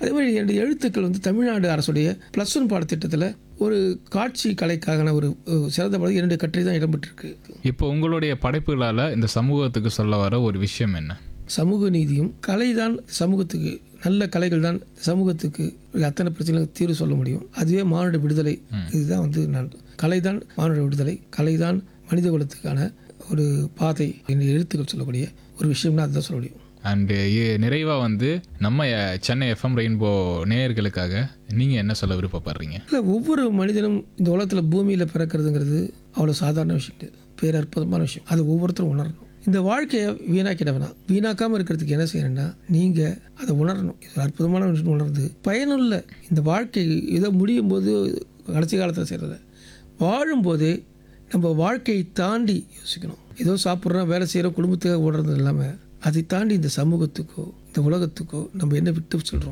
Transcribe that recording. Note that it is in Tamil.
அதே மாதிரி என்னுடைய எழுத்துக்கள் வந்து தமிழ்நாடு அரசுடைய ப்ளஸ் ஒன் பாடத்திட்டத்தில் ஒரு காட்சி கலைக்கான ஒரு ஒரு சிறந்த படம் என்னுடைய கட்டுரை தான் இடம்பெற்றிருக்கு இப்போ உங்களுடைய படைப்புகளால் இந்த சமூகத்துக்கு சொல்ல வர ஒரு விஷயம் என்ன சமூக நீதியும் கலை தான் சமூகத்துக்கு நல்ல கலைகள் தான் சமூகத்துக்கு அத்தனை பிரச்சனைகளுக்கு தீர்வு சொல்ல முடியும் அதுவே மானுட விடுதலை இதுதான் வந்து நான் கலை தான் மானுட விடுதலை கலை தான் மனித குலத்துக்கான ஒரு பாதை என்று எழுத்துக்கள் சொல்லக்கூடிய ஒரு விஷயம்னா அதுதான் சொல்ல முடியும் அண்டு நிறைவாக வந்து நம்ம அஹ், சென்னை எஃப்எம் ரெயின்போ நேயர்களுக்காக நீங்கள் என்ன சொல்ல விருப்பப்படுறீங்க இல்லை ஒவ்வொரு மனிதனும் இந்த உலகத்தில் பூமியில் பிறக்கிறதுங்கிறது அவ்வளோ சாதாரண விஷயம் கிடையாது பேரற்புதமான விஷயம் அது ஒவ்வொருத்தரும் உணரணும் இந்த வாழ்க்கையை வீணாக்கிட வேணாம் வீணாக்காமல் இருக்கிறதுக்கு என்ன செய்யணும்னா நீங்கள் அதை உணரணும் இது ஒரு அற்புதமான விஷயம் உணர்ந்து பயனுள்ள இந்த வாழ்க்கை இதை முடியும் போது கடைசி காலத்தில் செய்கிறத வாழும்போதே நம்ம வாழ்க்கையை தாண்டி யோசிக்கணும் ஏதோ சாப்பிட்றோம் வேலை செய்கிறோம் குடும்பத்துக்காக ஓடுறது இல்லாமல் அதை தாண்டி இந்த சமூகத்துக்கோ இந்த உலகத்துக்கோ நம்ம என்ன விட்டு சொல்கிறோம்